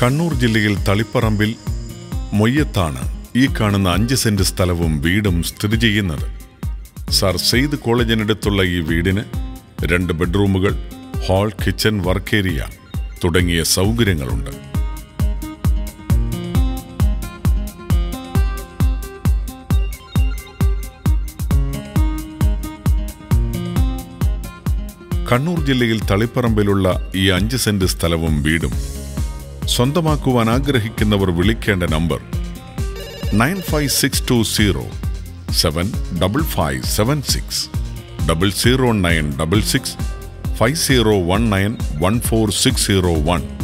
കണ്ണൂർ ജില്ലയിൽ തളിപ്പറമ്പിൽ മൊയ്യത്താണ് ഈ കാണുന്ന അഞ്ച് സെന്റ് സ്ഥലവും വീടും സ്ഥിതി ചെയ്യുന്നത് സർ സെയ്ദ് കോളേജിനടുത്തുള്ള ഈ വീടിന് രണ്ട് ബെഡ്റൂമുകൾ ഹാൾ കിച്ചൺ വർക്ക് ഏരിയ തുടങ്ങിയ സൗകര്യങ്ങളുണ്ട് കണ്ണൂർ ജില്ലയിൽ തളിപ്പറമ്പിലുള്ള ഈ അഞ്ച് സെന്റ് സ്ഥലവും വീടും സ്വന്തമാക്കുവാൻ ആഗ്രഹിക്കുന്നവർ വിളിക്കേണ്ട number nine five six two zero seven double five seven six double zero nine double six five zero one nine one four six zero one